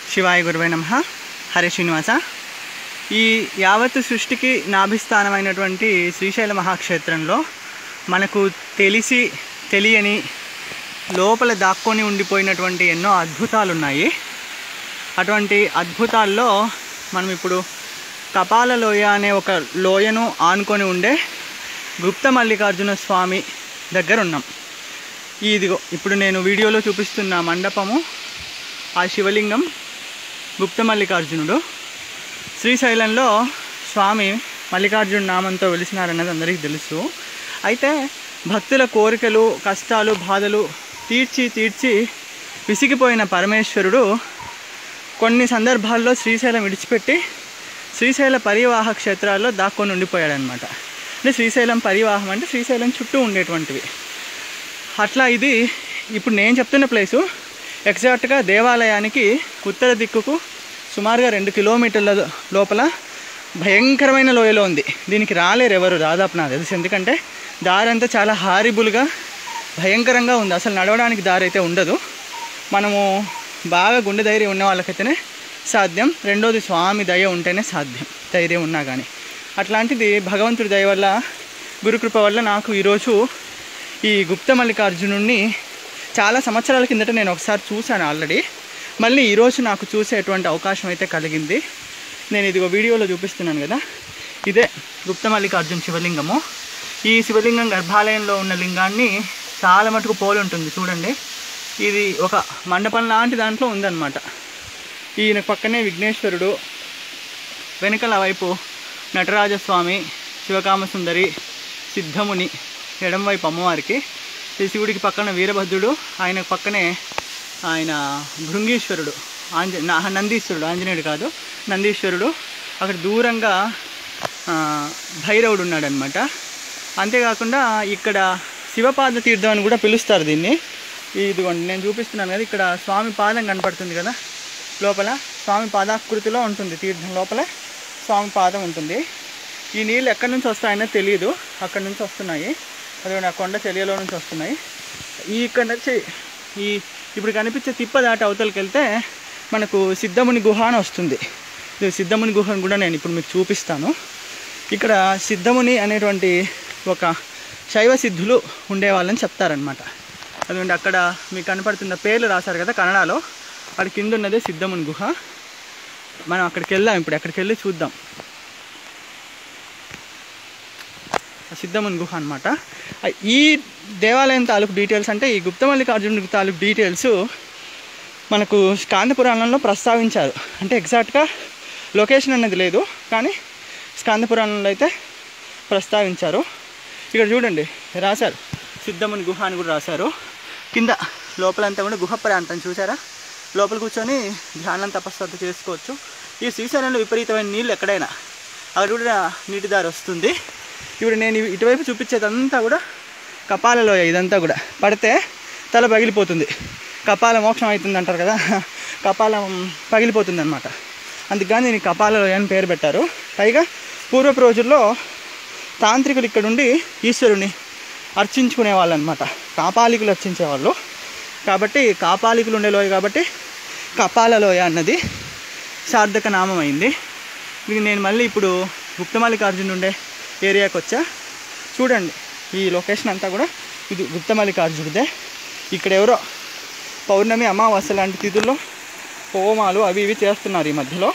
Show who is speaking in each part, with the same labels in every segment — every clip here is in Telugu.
Speaker 1: శివాయ గురువై నమ హరే శ్రీనివాస ఈ యావత్ సృష్టికి నాభిస్థానమైనటువంటి శ్రీశైల మహాక్షేత్రంలో మనకు తెలిసి తెలియని లోపల దాక్కొని ఉండిపోయినటువంటి ఎన్నో అద్భుతాలు ఉన్నాయి అటువంటి అద్భుతాల్లో మనం ఇప్పుడు కపాల లోయ అనే ఒక లోయను ఆనుకొని ఉండే గుప్త మల్లికార్జున స్వామి దగ్గర ఉన్నాం ఇదిగో ఇప్పుడు నేను వీడియోలో చూపిస్తున్న మండపము ఆ శివలింగం గుప్త మల్లికార్జునుడు శ్రీశైలంలో స్వామి మల్లికార్జున నామంతో వెలిసినారన్నది అందరికీ తెలుసు అయితే భక్తుల కోరికలు కష్టాలు బాధలు తీర్చి తీర్చి విసిగిపోయిన పరమేశ్వరుడు కొన్ని సందర్భాల్లో శ్రీశైలం విడిచిపెట్టి శ్రీశైల పరివాహ క్షేత్రాల్లో దాక్కొని ఉండిపోయాడనమాట అంటే శ్రీశైలం పరివాహం అంటే శ్రీశైలం చుట్టూ ఉండేటువంటివి అట్లా ఇది ఇప్పుడు నేను చెప్తున్న ప్లేసు ఎగ్జాక్ట్గా దేవాలయానికి ఉత్తర దిక్కుకు సుమారుగా రెండు కిలోమీటర్ల లోపల భయంకరమైన లోయలో ఉంది దీనికి రాలేరు ఎవరు దాదాపు నాకు తెలుసు ఎందుకంటే దారి అంతా చాలా హారిబుల్గా భయంకరంగా ఉంది అసలు నడవడానికి దారి అయితే ఉండదు మనము బాగా గుండె ధైర్యం ఉన్న వాళ్ళకైతేనే సాధ్యం రెండోది స్వామి దయ ఉంటేనే సాధ్యం ధైర్యం ఉన్నా కానీ అట్లాంటిది భగవంతుడి దయ వల్ల గురుకృప వల్ల నాకు ఈరోజు ఈ గుప్త మల్లికార్జునుడిని చాలా సంవత్సరాల కిందట నేను ఒకసారి చూశాను ఆల్రెడీ మళ్ళీ ఈరోజు నాకు చూసేటువంటి అవకాశం అయితే కలిగింది నేను ఇదిగో వీడియోలో చూపిస్తున్నాను కదా ఇదే గుప్త మల్లికార్జున శివలింగము ఈ శివలింగం గర్భాలయంలో ఉన్న లింగాన్ని చాలా మటుకు పోలి ఉంటుంది చూడండి ఇది ఒక మండపం లాంటి దాంట్లో ఉందన్నమాట ఈయన పక్కనే విఘ్నేశ్వరుడు వెనకల వైపు నటరాజస్వామి శివకామసుందరి సిద్ధముని ఎడం వైపు అమ్మవారికి ఈ శివుడికి పక్కన వీరభద్రుడు ఆయన పక్కనే ఆయన భృంగీశ్వరుడు ఆంజ నా- నందీశ్వరుడు ఆంజనేయుడు కాదు నందీశ్వరుడు అక్కడ దూరంగా ఆ, భైరవుడు ఉన్నాడనమాట అంతేకాకుండా ఇక్కడ శివపాద తీర్థం అని కూడా పిలుస్తారు దీన్ని ఇదిగోండి నేను చూపిస్తున్నాను కదా ఇక్కడ స్వామి పాదం కనపడుతుంది కదా లోపల స్వామి పాదాకృతిలో ఉంటుంది తీర్థం లోపల స్వామి పాదం ఉంటుంది ఈ నీళ్ళు ఎక్కడి నుంచి వస్తాయనే తెలియదు అక్కడి నుంచి వస్తున్నాయి అదే ఆ కొండ చెలియలో నుంచి వస్తున్నాయి ఈ ఇక్కడ నుంచి ఈ ఇప్పుడు కనిపించే తిప్ప దాటి అవతలకి వెళ్తే మనకు సిద్ధముని గుహ అని వస్తుంది ఇది సిద్ధముని గుహను కూడా నేను ఇప్పుడు మీకు చూపిస్తాను ఇక్కడ సిద్ధముని అనేటువంటి ఒక శైవ సిద్ధులు ఉండేవాళ్ళని చెప్తారనమాట అదండి అక్కడ మీకు కనపడుతున్న పేర్లు రాశారు కదా కన్నడలో అక్కడ కింద ఉన్నదే సిద్ధముని గుహ మనం అక్కడికి వెళ్దాం ఇప్పుడు అక్కడికి వెళ్ళి చూద్దాం ఆ సిద్ధముని గుహ అనమాట ఈ దేవాలయం తాలూకు డీటెయిల్స్ అంటే ఈ గుప్త మల్లికార్జునుడి తాలూకు డీటెయిల్స్ మనకు స్కాంద పురాణంలో ప్రస్తావించారు అంటే ఎగ్జాక్ట్గా లొకేషన్ అనేది లేదు కానీ స్కాంద పురాణంలో అయితే ప్రస్తావించారు ఇక్కడ చూడండి రాశారు సిద్ధముని గుహ అని కూడా రాశారు కింద లోపలంతా కూడా గుహ ప్రాంతం చూసారా లోపల కూర్చొని ధ్యానం తపస్సు చేసుకోవచ్చు ఈ శ్రీశైలంలో విపరీతమైన నీళ్ళు ఎక్కడైనా అక్కడ కూడా నీటి దారి వస్తుంది ఇప్పుడు నేను ఇటువైపు చూపించేదంతా కూడా కపాలలోయ ఇదంతా కూడా పడితే తల పగిలిపోతుంది కపాల మోక్షం అవుతుంది అంటారు కదా కపాలం పగిలిపోతుంది అనమాట అందుకని దీనికి కపాలలోయ అని పేరు పెట్టారు పైగా పూర్వపు రోజుల్లో తాంత్రికులు ఇక్కడ ఉండి ఈశ్వరుని అర్చించుకునే వాళ్ళు అనమాట కాపాలికులు అర్చించేవాళ్ళు కాబట్టి కాపాలికులు ఉండే లోయ కాబట్టి కపాల లోయ అన్నది సార్థక నామం అయింది ఇది నేను మళ్ళీ ఇప్పుడు గుప్తమల్లికార్జున ఉండే ఏరియాకి వచ్చా చూడండి ఈ లొకేషన్ అంతా కూడా ఇది గుప్తమల్లికార్జునుడిదే ఇక్కడ ఎవరో పౌర్ణమి అమావాస్య లాంటి తిథుల్లో హోమాలు అవి ఇవి చేస్తున్నారు ఈ మధ్యలో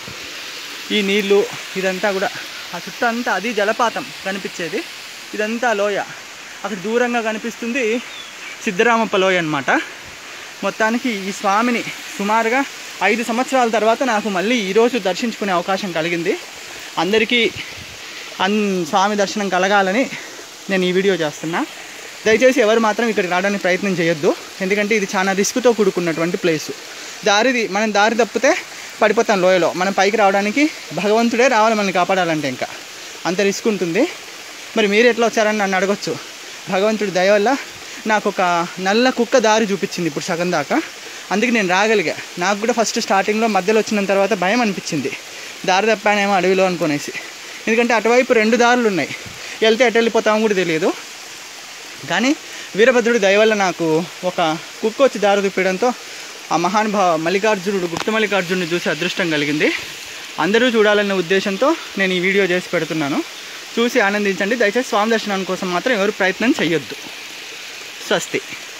Speaker 1: ఈ నీళ్ళు ఇదంతా కూడా ఆ చుట్టూ అంతా అది జలపాతం కనిపించేది ఇదంతా లోయ అక్కడ దూరంగా కనిపిస్తుంది సిద్ధరామప్ప లోయ అనమాట మొత్తానికి ఈ స్వామిని సుమారుగా ఐదు సంవత్సరాల తర్వాత నాకు మళ్ళీ ఈరోజు దర్శించుకునే అవకాశం కలిగింది అందరికీ అన్ స్వామి దర్శనం కలగాలని నేను ఈ వీడియో చేస్తున్నా దయచేసి ఎవరు మాత్రం ఇక్కడికి రావడానికి ప్రయత్నం చేయొద్దు ఎందుకంటే ఇది చాలా రిస్క్తో కూడుకున్నటువంటి ప్లేసు దారిది మనం దారి తప్పితే పడిపోతాం లోయలో మనం పైకి రావడానికి భగవంతుడే రావాలి మనల్ని కాపాడాలంటే ఇంకా అంత రిస్క్ ఉంటుంది మరి మీరు ఎట్లా వచ్చారని నన్ను అడగొచ్చు భగవంతుడి దయ వల్ల నాకు ఒక నల్ల కుక్క దారి చూపించింది ఇప్పుడు సగం దాకా అందుకే నేను రాగలిగా నాకు కూడా ఫస్ట్ స్టార్టింగ్లో మధ్యలో వచ్చిన తర్వాత భయం అనిపించింది దారి తప్పానేమో అడవిలో అనుకునేసి ఎందుకంటే అటువైపు రెండు దారులు ఉన్నాయి వెళ్తే ఎటు వెళ్ళిపోతామో కూడా తెలియదు కానీ వీరభద్రుడి దయ వల్ల నాకు ఒక కుక్క వచ్చి దారి చూపించడంతో ఆ మహానుభావ మల్లికార్జునుడు గుప్త మల్లికార్జునుడు చూసి అదృష్టం కలిగింది అందరూ చూడాలన్న ఉద్దేశంతో నేను ఈ వీడియో చేసి పెడుతున్నాను చూసి ఆనందించండి దయచేసి స్వామి దర్శనం కోసం మాత్రం ఎవరు ప్రయత్నం చేయొద్దు స్వస్తి